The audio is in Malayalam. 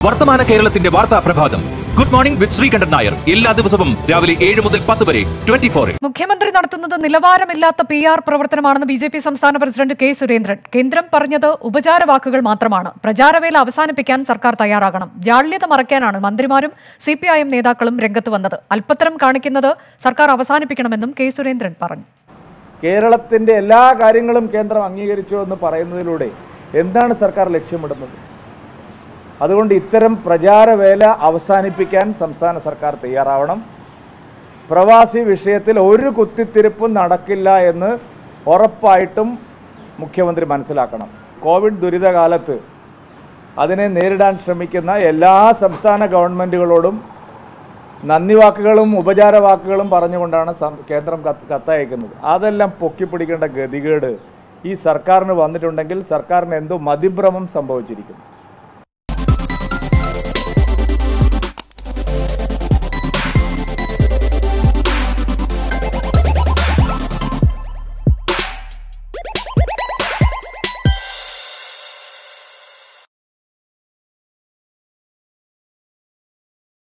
വർത്തമാന കേരളത്തിന്റെ വാർത്താ പ്രഭാതം good morning with Sreekandan Nair എല്ലാ ദിവസവും രാവിലെ ഏഴ് മുതൽ പത്ത് വരെ ട്വന്റി ഫോറിൽ മുഖ്യമന്ത്രി നടത്തുന്നത് നിലവാരമില്ലാത്ത പി ആർ പ്രവർത്തനമാണെന്ന് ബി ജെ പി സംസ്ഥാന പ്രസിഡന്റ് കെ സുരേന്ദ്രൻ കേന്ദ്രം പറഞ്ഞത് ഉപചാര വാക്കുകൾ മാത്രമാണ് പ്രചാരവേല അവസാനിപ്പിക്കാൻ സർക്കാർ തയ്യാറാകണം ജാള്യത മറയ്ക്കാനാണ് മന്ത്രിമാരും സി പി ഐ എം നേതാക്കളും രംഗത്ത് വന്നത് അല്പത്തരം കാണിക്കുന്നത് സർക്കാർ അവസാനിപ്പിക്കണമെന്നും കെ സുരേന്ദ്രൻ പറഞ്ഞു കേരളത്തിൻ്റെ എല്ലാ കാര്യങ്ങളും കേന്ദ്രം അംഗീകരിച്ചു എന്ന് പറയുന്നതിലൂടെ എന്താണ് സർക്കാർ ലക്ഷ്യമിടുന്നത് അതുകൊണ്ട് ഇത്തരം പ്രചാരവേല അവസാനിപ്പിക്കാൻ സംസ്ഥാന സർക്കാർ തയ്യാറാവണം പ്രവാസി വിഷയത്തിൽ ഒരു കുത്തിത്തിരിപ്പും നടക്കില്ല എന്ന് ഉറപ്പായിട്ടും മുഖ്യമന്ത്രി മനസ്സിലാക്കണം കോവിഡ് ദുരിതകാലത്ത് അതിനെ നേരിടാൻ ശ്രമിക്കുന്ന എല്ലാ സംസ്ഥാന ഗവൺമെൻറ്റുകളോടും നന്ദി വാക്കുകളും ഉപചാര വാക്കുകളും പറഞ്ഞുകൊണ്ടാണ് സം- കേന്ദ്രം കത്ത് കത്തയക്കുന്നത് അതെല്ലാം പൊക്കിപ്പിടിക്കേണ്ട ഗതികേട് ഈ സർക്കാരിന് വന്നിട്ടുണ്ടെങ്കിൽ സർക്കാരിന് എന്തോ മതിഭ്രമം സംഭവിച്ചിരിക്കുന്നു